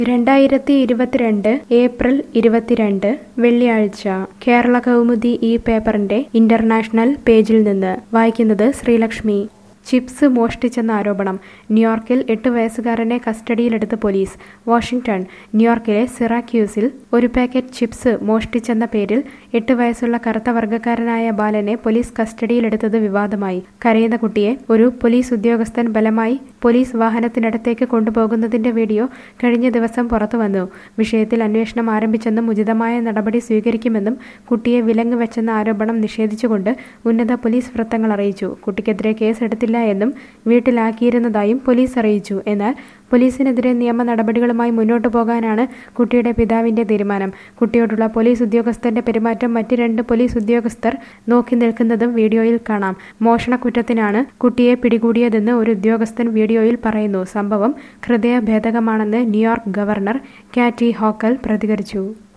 രണ്ടായിരത്തി ഇരുപത്തിരണ്ട് ഏപ്രിൽ ഇരുപത്തിരണ്ട് വെള്ളിയാഴ്ച കേരള കൗമുദി ഈ പേപ്പറിന്റെ ഇന്റർനാഷണൽ പേജിൽ നിന്ന് വായിക്കുന്നത് ശ്രീലക്ഷ്മി ചിപ്സ് മോഷ്ടിച്ചെന്ന ആരോപണം ന്യൂയോർക്കിൽ എട്ട് വയസ്സുകാരനെ കസ്റ്റഡിയിലെടുത്ത് പോലീസ് വാഷിംഗ്ടൺ ന്യൂയോർക്കിലെ സിറാക്യൂസിൽ ഒരു പാക്കറ്റ് ചിപ്സ് മോഷ്ടിച്ചെന്ന പേരിൽ എട്ട് വയസ്സുള്ള കറുത്ത വർഗ്ഗക്കാരനായ ബാലനെ പോലീസ് കസ്റ്റഡിയിലെടുത്തത് വിവാദമായി കരയുന്ന കുട്ടിയെ ഒരു പോലീസ് ഉദ്യോഗസ്ഥൻ ബലമായി പോലീസ് വാഹനത്തിനടുത്തേക്ക് കൊണ്ടുപോകുന്നതിന്റെ വീഡിയോ കഴിഞ്ഞ ദിവസം പുറത്തുവന്നു വിഷയത്തിൽ അന്വേഷണം ആരംഭിച്ചെന്നും ഉചിതമായ നടപടി സ്വീകരിക്കുമെന്നും കുട്ടിയെ വിലങ്ങ് വെച്ചെന്ന ആരോപണം നിഷേധിച്ചുകൊണ്ട് ഉന്നത പോലീസ് വൃത്തങ്ങൾ അറിയിച്ചു കുട്ടിക്കെതിരെ കേസെടുത്തില്ല എന്നും വീട്ടിലാക്കിയിരുന്നതായും പോലീസ് അറിയിച്ചു എന്നാൽ പോലീസിനെതിരെ നിയമ നടപടികളുമായി മുന്നോട്ടു പോകാനാണ് കുട്ടിയുടെ പിതാവിന്റെ തീരുമാനം കുട്ടിയോടുള്ള പോലീസ് ഉദ്യോഗസ്ഥന്റെ പെരുമാറ്റം മറ്റ് രണ്ട് പോലീസ് ഉദ്യോഗസ്ഥർ നോക്കി നിൽക്കുന്നതും വീഡിയോയിൽ കാണാം മോഷണക്കുറ്റത്തിനാണ് കുട്ടിയെ പിടികൂടിയതെന്ന് ഒരു ഉദ്യോഗസ്ഥൻ വീഡിയോയിൽ പറയുന്നു സംഭവം ഹൃദയഭേദകമാണെന്ന് ന്യൂയോർക്ക് ഗവർണർ കാറ്റി ഹോക്കൽ പ്രതികരിച്ചു